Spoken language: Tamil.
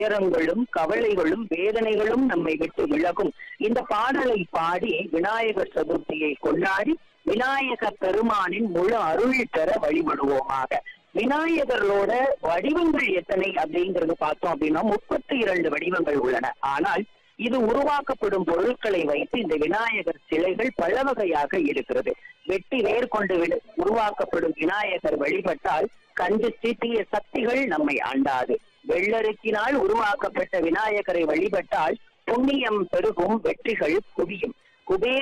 துயரங்களும் கவலைகளும் வேதனைகளும் நம்மை விட்டு விலகும் இந்த பாடலை பாடி விநாயகர் சதுர்த்தியை கொண்டாடி விநாயக பெருமானின் முழு அருள் பெற வழிபடுவோமாக விநாயகர்களோட வடிவங்கள் எத்தனை அப்படிங்கறது பார்த்தோம் அப்படின்னா முப்பத்தி இரண்டு வடிவங்கள் உள்ளன ஆனால் இது உருவாக்கப்படும் பொருட்களை வைத்து இந்த விநாயகர் சிலைகள் பல வகையாக இருக்கிறது வெட்டி வேர் கொண்டு விடு- உருவாக்கப்படும் விநாயகர் வழிபட்டால் கஞ்சி தீய சக்திகள் நம்மை ஆண்டாது வெள்ளருக்கினால் உருவாக்கப்பட்ட விநாயகரை வழிபட்டால் புண்ணியம் பெருகும் வெற்றிகள் குவியும் குபேர